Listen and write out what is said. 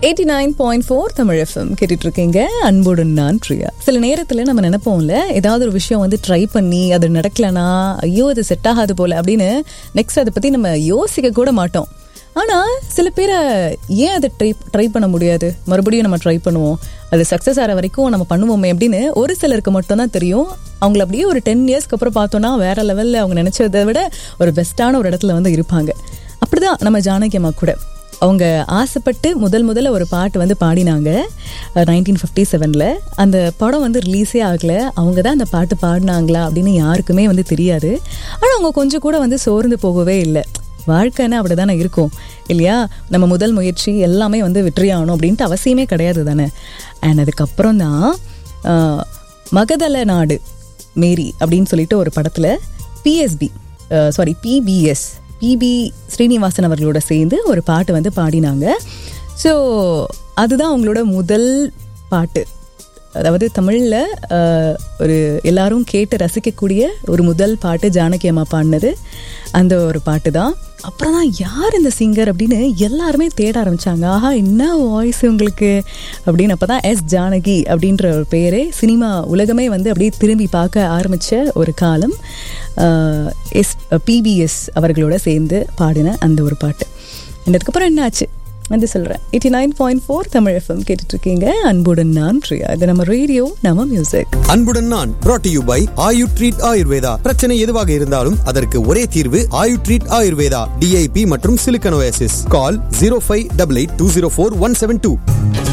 eighty nine point four Tamil FM கேட்டுட்டு இருக்கீங்க அன்புடன் நான் பிரியா சில நேரத்தில் நம்ம நினைப்போம்ல ஏதாவது ஒரு விஷயம் வந்து ட்ரை பண்ணி அது நடக்கலனா ஐயோ அது செட் ஆகாது போல அப்படின்னு நெக்ஸ்ட் அதை பற்றி நம்ம யோசிக்க கூட மாட்டோம் ஆனால் சில பேரை ஏன் அதை ட்ரை ட்ரை பண்ண முடியாது மறுபடியும் நம்ம ட்ரை பண்ணுவோம் அது சக்ஸஸ் ஆகிற வரைக்கும் நம்ம பண்ணுவோமே அப்படின்னு ஒரு சிலருக்கு மட்டும்தான் தெரியும் அவங்கள அப்படியே ஒரு டென் இயர்ஸ்க்கு அப்புறம் பார்த்தோன்னா வேற லெவலில் அவங்க நினச்சதை விட ஒரு பெஸ்ட்டான ஒரு இடத்துல வந்து இருப்பாங்க அப்படிதான் நம்ம ஜானகி அம்மா கூட அவங்க ஆசைப்பட்டு முதல் முதல்ல ஒரு பாட்டு வந்து பாடினாங்க நைன்டீன் ஃபிஃப்டி செவனில் அந்த படம் வந்து ரிலீஸே ஆகலை அவங்க தான் அந்த பாட்டு பாடினாங்களா அப்படின்னு யாருக்குமே வந்து தெரியாது ஆனால் அவங்க கொஞ்சம் கூட வந்து சோர்ந்து போகவே இல்லை வாழ்க்கைன்னா அப்படி தானே இருக்கும் இல்லையா நம்ம முதல் முயற்சி எல்லாமே வந்து வெற்றியாகணும் அப்படின்ட்டு அவசியமே கிடையாது தானே அண்ட் அதுக்கப்புறம் தான் மகதல நாடு மேரி அப்படின்னு சொல்லிட்டு ஒரு படத்தில் PSB sorry PBS PB Srinivasan அவர்களோட சேர்ந்து ஒரு பாட்டு வந்து பாடினாங்க ஸோ அதுதான் அவங்களோட முதல் பாட்டு அதாவது தமிழில் ஒரு எல்லாரும் கேட்டு ரசிக்கக்கூடிய ஒரு முதல் பாட்டு ஜானகி அம்மா பாடினது அந்த ஒரு பாட்டு தான் அப்புறம் தான் யார் இந்த சிங்கர் அப்படின்னு எல்லாருமே தேட ஆரம்பித்தாங்க ஆஹா என்ன வாய்ஸ் உங்களுக்கு அப்படின்னு அப்போ தான் எஸ் ஜானகி அப்படின்ற ஒரு பேரே சினிமா உலகமே வந்து அப்படியே திரும்பி பார்க்க ஆரம்பித்த ஒரு காலம் எஸ் பிபிஎஸ் அவர்களோட சேர்ந்து பாடின அந்த ஒரு பாட்டு அதுக்கப்புறம் என்ன ஆச்சு வந்து சொல்கிறேன் eighty nine point four Tamil FM கேட்டுட்ருக்கீங்க அன்புடன் நான் பிரியா இது நம்ம ரேடியோ நம்ம மியூசிக் அன்புடன் நான் brought to you by Ayu treat Ayurveda பிரச்சனை எதுவாக இருந்தாலும் அதற்கு ஒரே தீர்வு ஆயு ட்ரீட் ஆயுர்வேதா டிஐபி மற்றும் சிலிக்கனோசிஸ் call zero five double eight two zero four one seven two